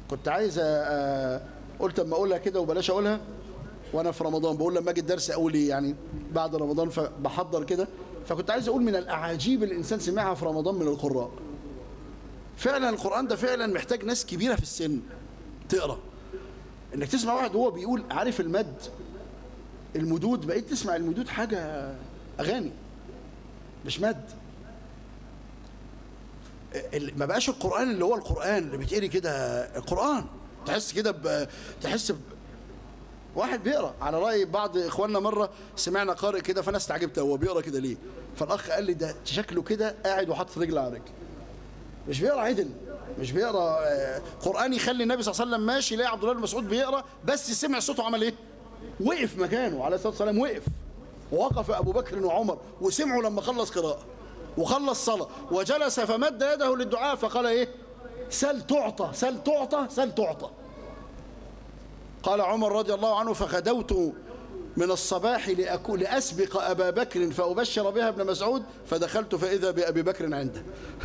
كنت عايز أ- أ- قلت اما اقولها كده وبلاش اقولها وانا في رمضان بقول لما اجي الدرس اقول ايه يعني بعد رمضان فبحضر كده فكنت عايز اقول من الاعاجيب اللي الانسان سمعها في رمضان من القراء فعلا القران ده فعلا محتاج ناس كبيره في السن تقرا انك تسمع واحد وهو بيقول عارف المد المدود بقيت تسمع المدود حاجه اغاني مش مد ال- ما بقاش القرآن اللي هو القرآن اللي بيتقري كده القرآن تحس كده ب... تحس ب... واحد بيقرا على رأي بعض إخواننا مرة سمعنا قارئ كده فأنا استعجبت هو بيقرا كده ليه فالأخ قال لي ده شكله كده قاعد وحاطط رجل على رجل مش بيقرا عدل مش بيقرا آه، قرآن يخلي النبي صلى الله عليه وسلم ماشي يلاقي عبد الله بن مسعود بيقرا بس سمع صوته عمل ايه؟ وقف مكانه عليه الصلاة والسلام وقف ووقف أبو بكر وعمر وسمعوا لما خلص قراءة وخلص صلاة وجلس فمد يده للدعاء فقال ايه سل تعطى سل تعطى سل تعطى قال عمر رضي الله عنه فغدوت من الصباح لأكو لأسبق أبا بكر فأبشر بها ابن مسعود فدخلت فإذا بأبي بكر عنده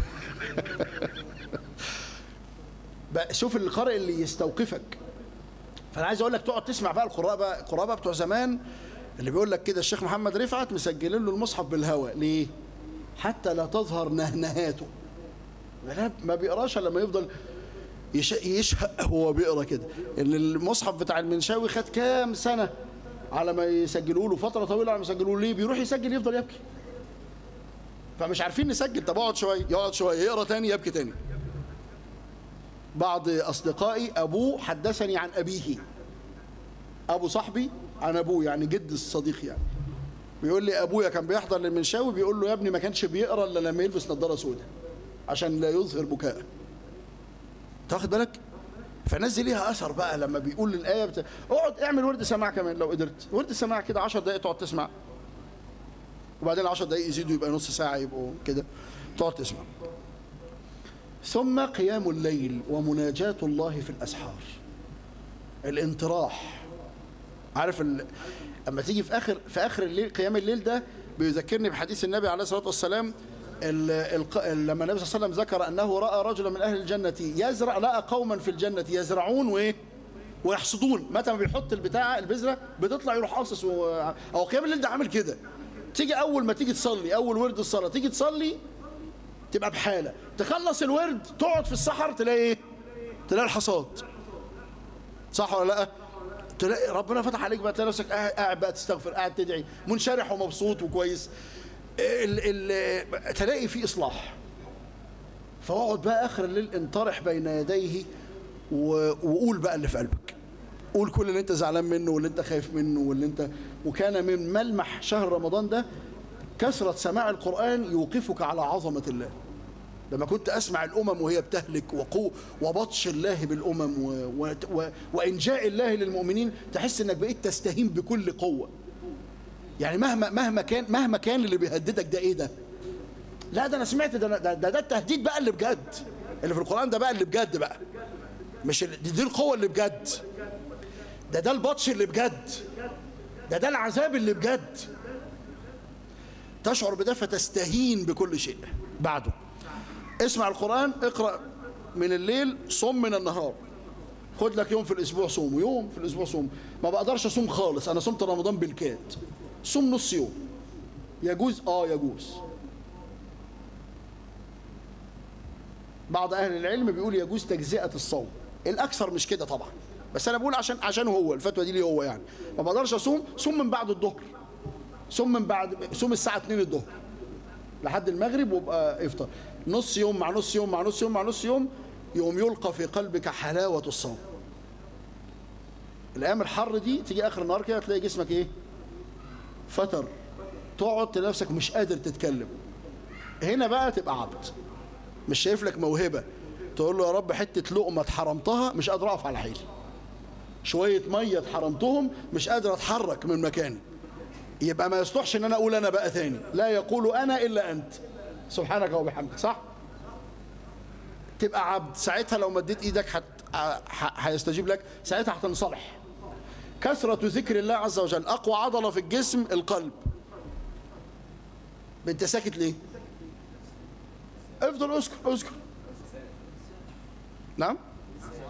بقى شوف القارئ اللي يستوقفك فانا عايز اقول لك تقعد تسمع بقى القراء بقى القراء بقى بتوع زمان اللي بيقول لك كده الشيخ محمد رفعت مسجلين له المصحف بالهواء ليه حتى لا تظهر نهنهاته لا ما بيقراش الا لما يفضل يش- يشهق وهو بيقرا كده ان المصحف بتاع المنشاوي خد كام سنه على ما يسجلوا له فتره طويله على ما يسجلوا له ليه بيروح يسجل يفضل يبكي فمش عارفين نسجل طب اقعد شويه يقعد شويه يقرا تاني يبكي تاني بعض اصدقائي ابوه حدثني عن ابيه ابو صاحبي عن ابوه يعني جد الصديق يعني بيقول لي ابويا كان بيحضر للمنشاوي بيقول له يا ابني ما كانش بيقرا الا لما يلبس نظاره سوداء عشان لا يظهر بكاء تاخد بالك فالناس دي ليها اثر بقى لما بيقول الايه بتا... اقعد اعمل ورد سماع كمان لو قدرت ورد سماع كده 10 دقائق تقعد تسمع وبعدين 10 دقائق يزيدوا يبقى نص ساعه يبقوا كده تقعد تسمع ثم قيام الليل ومناجاة الله في الأسحار الانطراح عارف ال... اما تيجي في اخر في اخر الليل قيام الليل ده بيذكرني بحديث النبي عليه الصلاه والسلام ال... ال... لما النبي صلى الله عليه وسلم ذكر انه راى رجلا من اهل الجنه يزرع لقى قوما في الجنه يزرعون وايه ويحصدون متى ما بيحط البتاعه البذره بتطلع يروح قاصص و... او قيام الليل ده عامل كده تيجي اول ما تيجي تصلي اول ورد الصلاه تيجي تصلي تبقى بحاله تخلص الورد تقعد في الصحر تلاقي ايه تلاقي الحصاد صح ولا لا تلاقي ربنا فتح عليك بقى تلاقي نفسك قاعد قاعد بقى تستغفر قاعد تدعي منشرح ومبسوط وكويس ال ال تلاقي في اصلاح فاقعد بقى اخر الليل انطرح بين يديه و- وقول بقى اللي في قلبك قول كل اللي انت زعلان منه واللي انت خايف منه واللي انت وكان من ملمح شهر رمضان ده كثرة سماع القرآن يوقفك على عظمة الله لما كنت أسمع الأمم وهي بتهلك وقو وبطش الله بالأمم و و و وإنجاء الله للمؤمنين تحس إنك بقيت تستهين بكل قوة يعني مهما مهما كان مهما كان اللي بيهددك ده إيه ده؟ لا ده أنا سمعت ده ده, ده, ده التهديد بقى اللي بجد اللي في القرآن ده بقى اللي بجد بقى مش ال- دي, دي القوة اللي بجد ده ده البطش اللي بجد ده ده العذاب اللي بجد تشعر بده فتستهين بكل شيء بعده اسمع القرآن اقرأ من الليل صم من النهار خد لك يوم في الأسبوع صوم ويوم في الأسبوع صوم ما بقدرش أصوم خالص أنا صمت رمضان بالكاد صوم نص يوم يجوز آه يجوز بعض أهل العلم بيقول يجوز تجزئة الصوم الأكثر مش كده طبعا بس أنا بقول عشان عشان هو الفتوى دي ليه هو يعني ما بقدرش أصوم صوم من بعد الظهر صوم من بعد صوم الساعة 2 الظهر لحد المغرب وابقى افطر نص يوم مع نص يوم مع نص يوم مع نص يوم يوم يلقى في قلبك حلاوة الصوم الأيام الحر دي تيجي آخر النهار كده تلاقي جسمك إيه فتر تقعد تلاقي نفسك مش قادر تتكلم هنا بقى تبقى عبد مش شايف لك موهبة تقول له يا رب حتة لقمة اتحرمتها مش قادر أقف على حيلي شوية مية اتحرمتهم مش قادر أتحرك من مكاني يبقى ما يصلحش ان انا اقول انا بقى ثاني لا يقول انا الا انت سبحانك وبحمدك صح تبقى عبد ساعتها لو مديت ايدك حت... ح- هيستجيب لك ساعتها هتنصلح كثرة ذكر الله عز وجل اقوى عضلة في الجسم القلب انت ساكت ليه افضل اذكر اذكر نعم